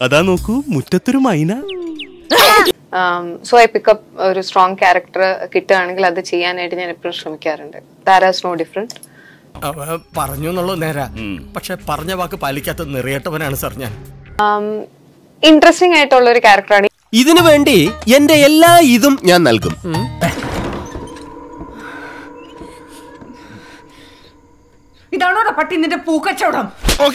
അതാ നോക്കൂ മുറ്റത്തൊരു മൈന സോ ഐ പിക്കപ്പ് ഒരു സ്ട്രോങ് ക്യാരക്ടർ കിട്ടുകയാണെങ്കിൽ അത് ചെയ്യാനായിട്ട് ഞാൻ എപ്പോഴും ശ്രമിക്കാറുണ്ട് ദാറ്റ് നോ ഡിഫറെന്റ് അവ പറഞ്ഞു എന്നുള്ളത് നേരാ പക്ഷെ പറഞ്ഞ വാക്ക് പാലിക്കാത്ത നിറയേട്ടവനാണ് സാർ ഞാൻ ഇൻട്രസ്റ്റിംഗ് ആയിട്ടുള്ള ഒരു ക്യാരക്ടറാണ് ഇതിനു വേണ്ടി എന്റെ എല്ലാ ഇതും ഞാൻ നൽകും ഇതാണോടാ പട്ടി നിന്റെ പൂക്കച്ചവടം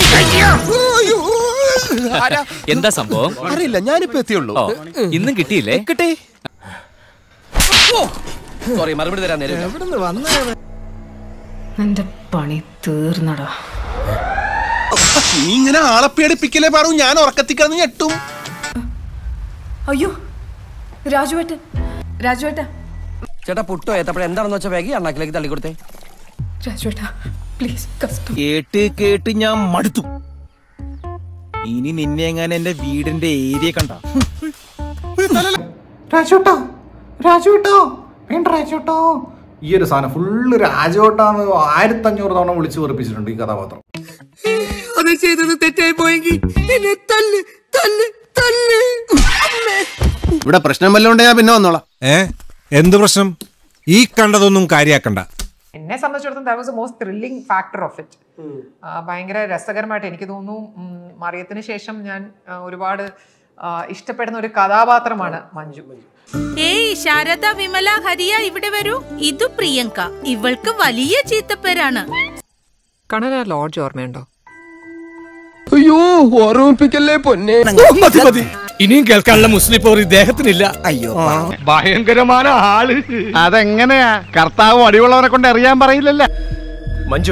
എന്താ സംഭവം അറിയില്ല ഞാനിപ്പോ എത്തിയുള്ളൂ ഓ ഇന്നും കിട്ടിയില്ലേ കിട്ടേ സോറി മറുപടി തരാൻ നേരം എന്റെ പണി തീർന്നടാ നീ ഇങ്ങനെ ആളെ പേടിപ്പിക്കലേ പറഞ്ഞു ഞാൻ ഉറക്കത്തിക്കാന്ന് ഞെട്ടും അയ്യോ രാജുവേട്ടൻ രാജുവേട്ട ചേട്ടാ പുട്ടോ ഏത്തപ്പഴം എന്താണെന്ന് വെച്ചാൽ വേഗം അണ്ണാക്കിലേക്ക് തള്ളിക്കൊടുത്തേ രാജുവേട്ട പ്ലീസ് കഷ്ടം കേട്ട് കേട്ട് ഞാൻ മടുത്തു ഇനി നിന്നെ എങ്ങനെ എന്റെ വീടിന്റെ ഏരിയ കണ്ട രാജുട്ടോ രാജുട്ടോ വേണ്ട രാജുട്ടോ ഈ ഒരു സാധനം ഫുള്ള് രാജോട്ടാന്ന് ആയിരത്തഞ്ഞൂറ് തവണ വിളിച്ചു വെറുപ്പിച്ചിട്ടുണ്ട് ഈ കഥാപാത്രം അത് ചെയ്തത് തെറ്റായി പോയെങ്കിൽ എന്നെ തല്ല് തല്ല് തല്ല് ഇവിടെ പ്രശ്നം വല്ലതും ഉണ്ടെങ്കിൽ ഞാൻ പിന്നെ വന്നോളാം ഏ എന്ത് പ്രശ്നം ഈ കണ്ടതൊന്നും കാര്യാക്കണ്ട എന്നെ സംബന്ധിച്ചിടത്തോളം that was a most thrilling factor of it ഭയങ്കര രസകരമായിട്ട് എനിക്ക് തോന്നുന്നു ഉം, മറിയത്തിന് ശേഷം ഞാൻ ആ, ഒരുപാട് ആ, ഇഷ്ടപ്പെടുന്ന ഒരു കഥാപാത്രമാണ് മഞ്ജു ഏയ് ശാരദ വിമല ഹരിയ ഇവിടെ വരൂ ഇതു പ്രിയങ്ക ഇവൾക്ക് വലിയ ചീത്തപ്പേരാണ് കണന ലോഡ്ജ് ഓർമ്മയുണ്ടോ അയ്യോ ഓർമ്മിപ്പിക്കല്ലേ പൊന്നെ മതി മതി ഇനിയും കേൾക്കാനുള്ള മുസ്ലിം പോർ ഇദ്ദേഹത്തിനില്ല അയ്യോ ഭയങ്കരമായ ആള് അതെങ്ങനെയാ കർത്താവ് അടിയുള്ളവരെ കൊണ്ട് അറിയാൻ പറയില്ലല്ലോ മഞ്ജു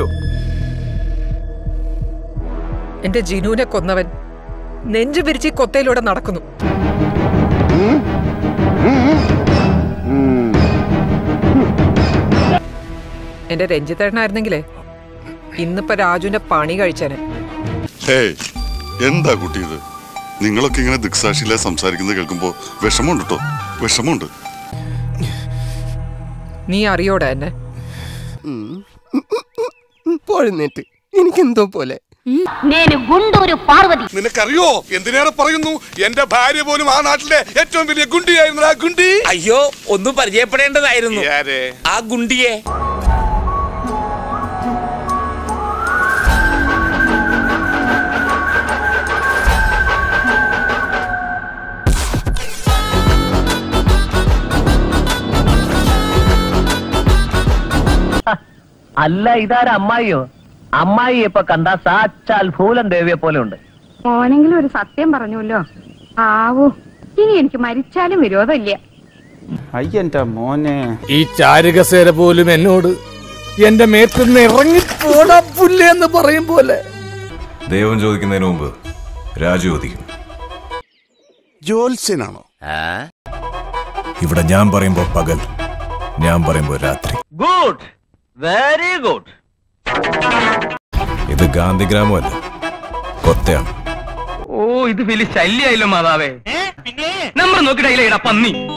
എന്റെ ജിനുവിനെ കൊന്നവൻ നെഞ്ചു പിരിച്ച് ഈ കൊത്തയിലൂടെ നടക്കുന്നു എന്റെ രഞ്ജിത്തേട്ടനായിരുന്നെങ്കിലേ ഇന്നിപ്പോ രാജുവിന്റെ പണി കഴിച്ചേനെ ഹേയ് എന്താ കുട്ടി ഇത് നിങ്ങളൊക്കെ ഇങ്ങനെ ദിക്സാക്ഷിയിലെ സംസാരിക്കുന്നത് കേൾക്കുമ്പോ വിഷമമുണ്ട് കേട്ടോ വിഷമമുണ്ട് നീ അറിയോടാ എന്നെ പോഴുന്നേറ്റ് എനിക്കെന്തോ പോലെ నేను గుండూరు పార్వతి നിനക്കറിയോ എന്തിനേറെ പറയുന്നു എന്റെ ഭാര്യ പോലും ആ നാട്ടിലെ ഏറ്റവും വലിയ ഗുണ്ടിയായിരുന്നു ആ ഗുണ്ടി അയ്യോ ഒന്നും പരിചയപ്പെടേണ്ടതായിരുന്നു ആ ഗുണ്ടിയെ അല്ല ഇതാര അമ്മായിയോ അമ്മായി ഇപ്പൊ കണ്ട സാച്ചാൽ ഭൂലൻ ദേവിയെ പോലെ ഉണ്ട് മോനെങ്കിലും ഒരു സത്യം പറഞ്ഞല്ലോ ആവൂ ഇനി എനിക്ക് മരിച്ചാലും വിരോധമില്ല അയ്യന്റെ മോനെ ഈ ചാരുകസേര പോലും എന്നോട് എന്റെ മേത്തുനിന്ന് ഇറങ്ങി പോടാ പുല്ലേ എന്ന് പറയും പോലെ ദൈവം ചോദിക്കുന്നതിന് മുമ്പ് രാജു ചോദിക്കും ജോത്സ്യനാണോ ഇവിടെ ഞാൻ പറയുമ്പോ പകൽ ഞാൻ പറയുമ്പോ രാത്രി ഗുഡ് വെരി ഗുഡ് ഇത് ഗാന്ധിഗ്രാമമല്ല കൊത്തയാണ് ഓ ഇത് വലിയ ശല്യായില്ലോ മാതാവേ നമ്പർ നോക്കിയിട്ടാ പന്നി